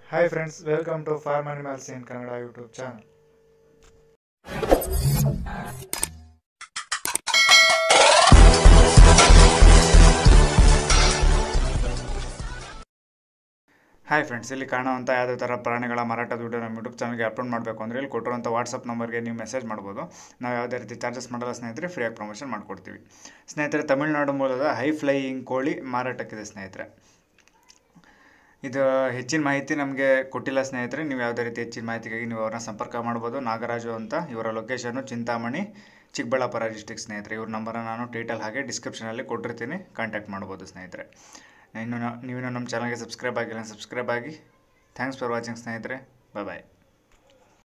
hi friends welcome to farm animals in Kannada YouTube channel hi friends ಇಲ್ಲಿ ಕಾಣುವಂಥ ಯಾವುದೇ ಥರ ಪ್ರಾಣಿಗಳ ಮಾರಾಟದ ವಿಡಿಯೋ ನಮ್ಮ ಯೂಟ್ಯೂಬ್ ಚಾನಲ್ಗೆ ಅಪ್ಲೋಡ್ ಮಾಡಬೇಕು ಅಂದರೆ ಇಲ್ಲಿ ಕೊಟ್ಟಿರುವಂಥ ವಾಟ್ಸಪ್ ನಂಬರ್ಗೆ ನೀವು ಮೆಸೇಜ್ ಮಾಡ್ಬೋದು ನಾವು ಯಾವುದೇ ರೀತಿ ಚಾರ್ಜಸ್ ಮಾಡಲ್ಲ ಸ್ನೇಹಿತರೆ ಫ್ರೀಯಾಗಿ ಪ್ರಮೋಷನ್ ಮಾಡಿಕೊಡ್ತೀವಿ ಸ್ನೇಹಿತರೆ ತಮಿಳುನಾಡು ಮೂಲದ ಹೈ ಫ್ಲೈಯಿಂಗ್ ಕೋಳಿ ಮಾರಾಟಕ್ಕಿದೆ ಸ್ನೇಹಿತರೆ ಇದು ಹೆಚ್ಚಿನ ಮಾಹಿತಿ ನಮಗೆ ಕೊಟ್ಟಿಲ್ಲ ಸ್ನೇಹಿತರೆ ನೀವು ಯಾವುದೇ ರೀತಿ ಹೆಚ್ಚಿನ ಮಾಹಿತಿಗಾಗಿ ನೀವು ಅವ್ರನ್ನ ಸಂಪರ್ಕ ಮಾಡ್ಬೋದು ನಾಗರಾಜು ಅಂತ ಇವರ ಲೊಕೇಶನು ಚಿಂತಾಮಣಿ ಚಿಕ್ಕಬಳ್ಳಾಪುರ ಡಿಸ್ಟಿಕ್ ಸ್ನೇಹಿತರೆ ಇವ್ರ ನಂಬರನ್ನು ನಾನು ಟೈಟಲ್ ಹಾಗೆ ಡಿಸ್ಕ್ರಿಪ್ಷನಲ್ಲಿ ಕೊಟ್ಟಿರ್ತೀನಿ ಕಾಂಟ್ಯಾಕ್ಟ್ ಮಾಡ್ಬೋದು ಸ್ನೇಹಿತರೆ ಇನ್ನು ನಾ- ನೀವಿನ್ನೂ ನಮ್ಮ ಚಾನಲ್ಗೆ ಸಬ್ಸ್ಕ್ರೈಬ್ ಆಗಿಲ್ಲ ಸಬ್ಸ್ಕ್ರೈಬ್ ಆಗಿ ಥ್ಯಾಂಕ್ಸ್ ಫಾರ್ ವಾಚಿಂಗ್ ಸ್ನೇಹಿತರೆ ಬಾಯ್ ಬಾಯ್